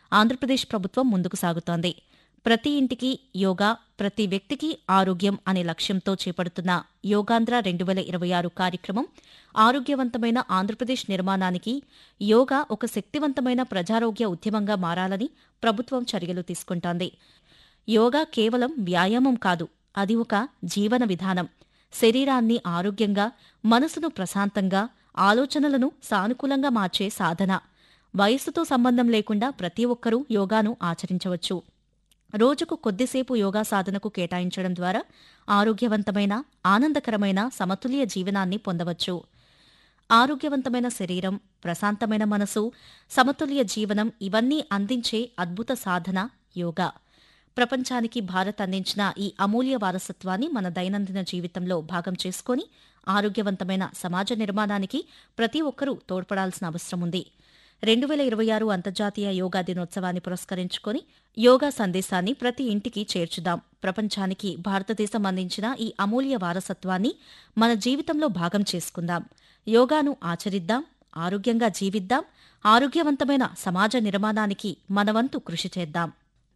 ఆంధ్రప్రదేశ్ ప్రభుత్వం ముందుకు సాగుతోంది ప్రతి ఇంటికి యోగా ప్రతి వ్యక్తికి ఆరోగ్యం అనే లక్ష్యంతో చేపడుతున్న యోగాంధ్ర రెండు వేల ఇరవై ఆరు కార్యక్రమం ఆరోగ్యవంతమైన ఆంధ్రప్రదేశ్ నిర్మాణానికి యోగా ఒక శక్తివంతమైన ప్రజారోగ్య ఉద్యమంగా మారాలని ప్రభుత్వం చర్యలు తీసుకుంటోంది యోగా కేవలం వ్యాయామం కాదు అది ఒక జీవన విధానం శరీరాన్ని ఆరోగ్యంగా మనసును ప్రశాంతంగా ఆలోచనలను సానుకూలంగా మార్చే సాధన వయస్సుతో సంబంధం లేకుండా ప్రతి ఒక్కరూ యోగాను ఆచరించవచ్చు రోజుకు కొద్దిసేపు యోగా సాధనకు కేటాయించడం ద్వారా ఆరోగ్యవంతమైన ఆనందకరమైన సమతుల్య జీవనాన్ని పొందవచ్చు ఆరోగ్యవంతమైన శరీరం ప్రశాంతమైన మనసు సమతుల్య జీవనం ఇవన్నీ అందించే అద్భుత సాధన యోగా ప్రపంచానికి భారత్ అందించిన ఈ అమూల్య వారసత్వాన్ని మన దైనందిన జీవితంలో భాగం చేసుకొని ఆరోగ్యవంతమైన సమాజ నిర్మాణానికి ప్రతి ఒక్కరూ తోడ్పడాల్సిన అవసరం ఉంది రెండు వేల ఇరవై ఆరు అంతర్జాతీయ యోగా దినోత్సవాన్ని పురస్కరించుకొని యోగా సందేశాన్ని ప్రతి ఇంటికి చేర్చుదాం ప్రపంచానికి భారతదేశం అందించిన ఈ అమూల్య వారసత్వాన్ని మన జీవితంలో భాగం చేసుకుందాం యోగాను ఆచరిద్దాం ఆరోగ్యంగా జీవిద్దాం ఆరోగ్యవంతమైన సమాజ నిర్మాణానికి మనవంతు కృషి చేద్దాం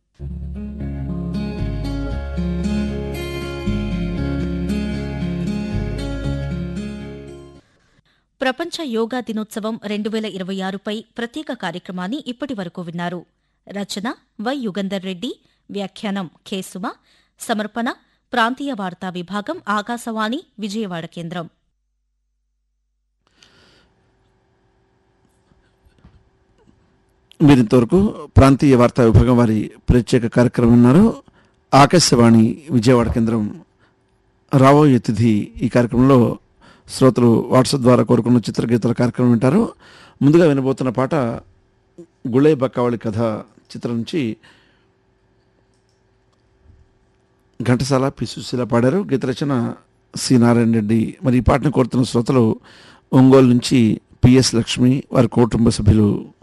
ప్రపంచ యోగా దినోత్సవం రెండు వేల ఇరవై ఆరుపై ప్రత్యేక కార్యక్రమాన్ని ఇప్పటి వరకు విన్నారు రచన వై యుగంధర్ రెడ్డి వ్యాఖ్యానం కె సుమ సమర్పణ ప్రాంతీయ వార్తా విభాగం ఆకాశవాణి విజయవాడ కేంద్రం మీరు ఇంతవరకు ప్రాంతీయ వార్తా విభాగం వారి ప్రత్యేక కార్యక్రమం విన్నారు ఆకాశవాణి విజయవాడ కేంద్రం రాబోయే తిథి ఈ కార్యక్రమంలో శ్రోతలు వాట్సాప్ ద్వారా కోరుకున్న చిత్రగీతాల కార్యక్రమం వింటారు ముందుగా వినబోతున్న పాట గుళే బక్కావళి కథ చిత్రం నుంచి ఘంటసాల పి సుశీల పాడారు గీత రచన సి నారాయణ రెడ్డి మరి ఈ పాటను కోరుతున్న శ్రోతలు ఒంగోలు నుంచి పిఎస్ లక్ష్మి వారి కుటుంబ సభ్యులు